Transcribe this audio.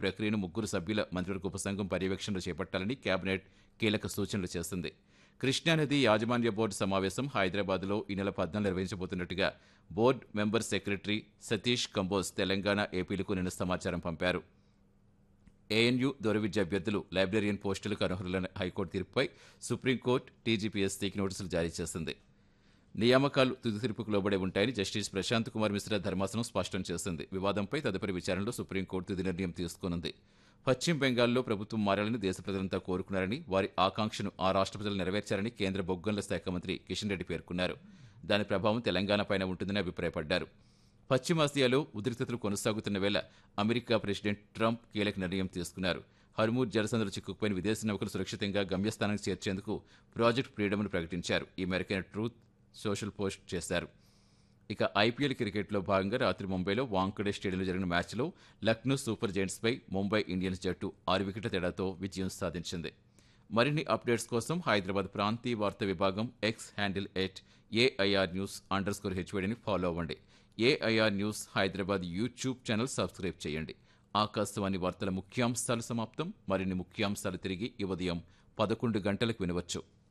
ప్రక్రియను ముగ్గురు సభ్యుల మంత్రివర్గ ఉపసంఘం పర్యవేక్షణలో చేపట్టాలని కేబినెట్ కీలక సూచనలు చేస్తుంది కృష్ణానది యాజమాన్య బోర్డు సమావేశం హైదరాబాద్లో ఈ నెల పద్నాలుగు నిర్వహించబోతున్నట్టుగా board member secretary Satish Kamboj Telangana ఏపీలకు నిన్న సమాచారం పంపారు ఏఎన్యూ దూర విద్య అభ్యర్థులు లైబ్రరీయన్ పోస్టులకు అనర్హులైన హైకోర్టు తీర్పుపై సుప్రీంకోర్టు టీజీపీఎస్సీకి నోటీసులు జారీ చేసింది నియామకాలు తుది తీర్పుకు లోబడే ఉంటాయని జస్టిస్ ప్రశాంత్ కుమార్ మిశ్రా ధర్మాసనం స్పష్టం చేసింది వివాదంపై తదుపరి విచారణలో సుప్రీంకోర్టు తుది నిర్ణయం తీసుకునుంది పశ్చిమ బెంగాల్లో ప్రభుత్వం మారాలని దేశ ప్రజలంతా కోరుకున్నారని వారి ఆకాంక్షను ఆ రాష్ట్ర ప్రజలు నెరవేర్చారని కేంద్ర బొగ్గంల శాఖ మంత్రి కిషన్ రెడ్డి పేర్కొన్నారు దాని ప్రభావం తెలంగాణపైన ఉంటుందని అభిప్రాయపడ్డారు పశ్చిమాసియాలో ఉద్రిక్తతలు కొనసాగుతున్న వేళ అమెరికా ప్రెసిడెంట్ ట్రంప్ కీలక నిర్ణయం తీసుకున్నారు హర్మూర్ జలసంధులు చిక్కుకుపోయిన విదేశీ నౌకలు సురక్షితంగా గమ్యస్థానానికి చేర్చేందుకు ప్రాజెక్ట్ ఫ్రీడమ్ను ప్రకటించారు ఈ మేరకైన ట్రూత్ సోషల్ పోస్ట్ చేశారు ఇక ఐపీఎల్ క్రికెట్లో భాగంగా రాత్రి ముంబైలో వాంకడే స్టేడియంలో జరిగిన మ్యాచ్లో లక్నో సూపర్ జైంట్స్పై ముంబై ఇండియన్స్ జట్టు ఆరు వికెట్ల తేడాతో విజయం సాధించింది మరిన్ని అప్డేట్స్ కోసం హైదరాబాద్ ప్రాంతీయ వార్తా విభాగం X handle at AIR news underscore హెచ్వైడిని ఫాలో అవ్వండి AIR news Hyderabad YouTube channel subscribe చేయండి ఆకాశవాణి వార్తల ముఖ్యాంశాలు సమాప్తం మరిన్ని ముఖ్యాంశాలు తిరిగి ఈ ఉదయం పదకొండు గంటలకు వినవచ్చు